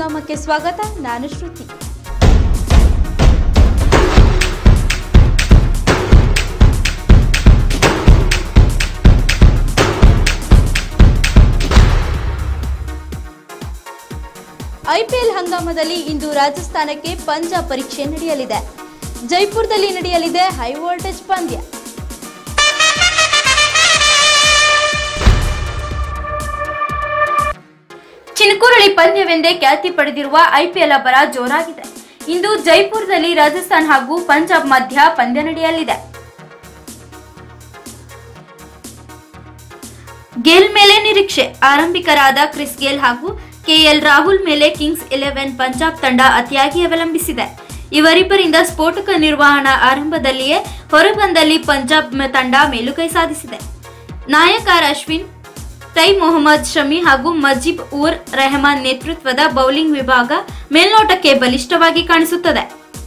ಹಂಗಾಮಕ್ಕೆ ಸ್ವಾಗತ ನಾನು ಶ್ರುತಿ ಐಪಿಎಲ್ ಹಂಗಾಮದಲ್ಲಿ ಇಂದು ರಾಜಸ್ಥಾನಕ್ಕೆ ಪಂಜಾಬ್ ಪರೀಕ್ಷೆ ನಡೆಯಲಿದೆ ಜೈಪುರದಲ್ಲಿ ನಡೆಯಲಿದೆ ಹೈ ವೋಲ್ಟೇಜ್ ಪಂದ್ಯ ಚಿನ್ಕುರಳಿ ಪಂದ್ಯವೆಂದೇ ಖ್ಯಾತಿ ಪಡೆದಿರುವ ಐಪಿಎಲ್ ಅಬ್ಬರ ಜೋರಾಗಿದೆ ಇಂದು ಜೈಪುರದಲ್ಲಿ ರಾಜಸ್ಥಾನ್ ಹಾಗೂ ಪಂಜಾಬ್ ಮಧ್ಯ ಪಂದ್ಯ ನಡೆಯಲಿದೆ ಗೆಲ್ ಮೇಲೆ ನಿರೀಕ್ಷೆ ಆರಂಭಿಕರಾದ ಕ್ರಿಸ್ ಗೆಲ್ ಹಾಗೂ ಕೆಎಲ್ ರಾಹುಲ್ ಮೇಲೆ ಕಿಂಗ್ಸ್ ಇಲೆವೆನ್ ಪಂಜಾಬ್ ತಂಡ ಅತಿಯಾಗಿ ಅವಲಂಬಿಸಿದೆ ಇವರಿಬ್ಬರಿಂದ ಸ್ಫೋಟಕ ನಿರ್ವಹಣಾ ಆರಂಭದಲ್ಲಿಯೇ ಹೊರಬಂದಲ್ಲಿ ಪಂಜಾಬ್ ಮ- ತಂಡ ಮೇಲುಗೈ ಸಾಧಿಸಿದೆ ನಾಯಕ ಅಶ್ವಿನ್ ತೈ ಮೊಹಮ್ಮದ್ ಶಮಿ ಹಾಗೂ ಮಜೀಬ್ ಉರ್ ರೆಹಮಾನ್ ನೇತೃತ್ವದ ಬೌಲಿಂಗ್ ವಿಭಾಗ ಮೇಲ್ನೋಟಕ್ಕೆ ಬಲಿಷ್ಠವಾಗಿ ಕಾಣಿಸುತ್ತದೆ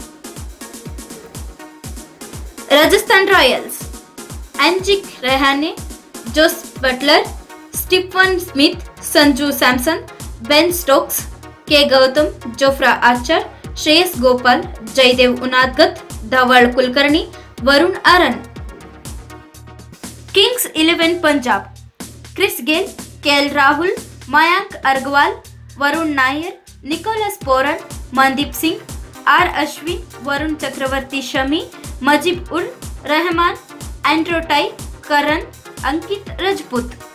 ರಾಜಸ್ಥಾನ್ ರಾಯಲ್ಸ್ ಆಂಜಿಕ್ Rahane Jos Buttler Steven Smith Sanju Samson Ben Stokes K Gowtham Jofra Archer Shreyas Gopal Jaydev Unadkat Dhawal Kulkarni Varun Aaron Kings Eleven Punjab Chris Gayle KL Rahul Mayank Agarwal Varun Nair Nicholas Pooran Mandeep Singh R Ashwin Varun Chakravarthy Shami Mujeeb Ur Rahman Andrew Tye Karan Ankit Rajput